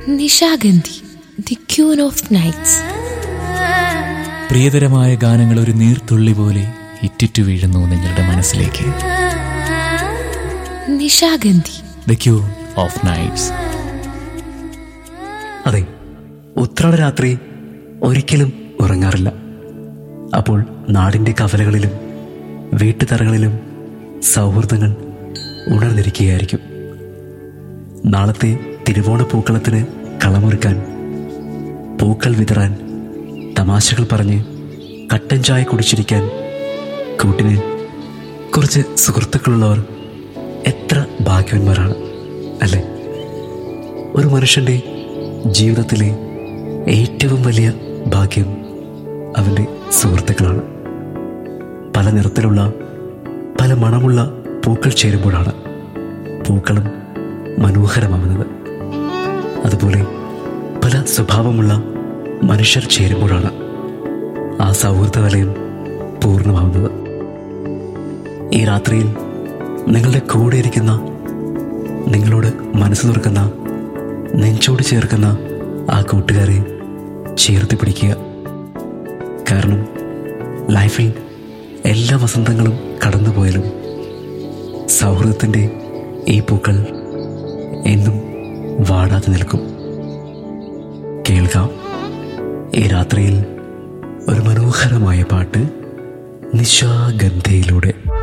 Nishagandhi the queen of nights പ്രിയതരമായ ഗാനങ്ങൾ ഒരു നീർത്തുള്ളി പോലെ ഇറ്റിറ്റു വീഴുന്നു നിങ്ങളുടെ മനസ്സിലേക്ക് Nishagandhi the queen of nights അതെ ഉത്രാട രാത്രി ഒരിക്കലും ഉറങ്ങാറില്ല അപ്പോൾ നാടിൻ്റെ കവലകളിലും വീട്ടുതറകളിലും സൗഹൃദങ്ങൾ ഉണർന്നിരിക്കുകയായിരിക്കും നാളത്തെ തിരുവോണ പൂക്കളത്തിന് കളമൊരുക്കാൻ പൂക്കൾ വിതറാൻ തമാശകൾ പറഞ്ഞ് കട്ടൻ ചായ കുടിച്ചിരിക്കാൻ കൂട്ടിന് കുറച്ച് സുഹൃത്തുക്കളുള്ളവർ എത്ര ഭാഗ്യവന്മാരാണ് അല്ലേ ഒരു മനുഷ്യൻ്റെ ജീവിതത്തിലെ ഏറ്റവും വലിയ ഭാഗ്യം അവൻ്റെ സുഹൃത്തുക്കളാണ് പല നിറത്തിലുള്ള പല മണമുള്ള പൂക്കൾ ചേരുമ്പോഴാണ് പൂക്കളും മനോഹരമാവുന്നത് അതുപോലെ പല സ്വഭാവമുള്ള മനുഷ്യർ ചേരുമ്പോഴാണ് ആ സൗഹൃദ വലയം പൂർണ്ണമാവുന്നത് ഈ രാത്രിയിൽ നിങ്ങളുടെ കൂടെ ഇരിക്കുന്ന നിങ്ങളോട് മനസ്സ് തുറക്കുന്ന നെഞ്ചോട് ചേർക്കുന്ന ആ കൂട്ടുകാരെ ചേർത്ത് പിടിക്കുക കാരണം ലൈഫിൽ എല്ലാ വസന്തങ്ങളും കടന്നുപോയാലും സൗഹൃദത്തിൻ്റെ ഈ പൂക്കൾ എന്നും വാടാതെ നിൽക്കും കേൾക്കാം ഈ രാത്രിയിൽ ഒരു മനോഹരമായ പാട്ട് നിശാഗന്ധയിലൂടെ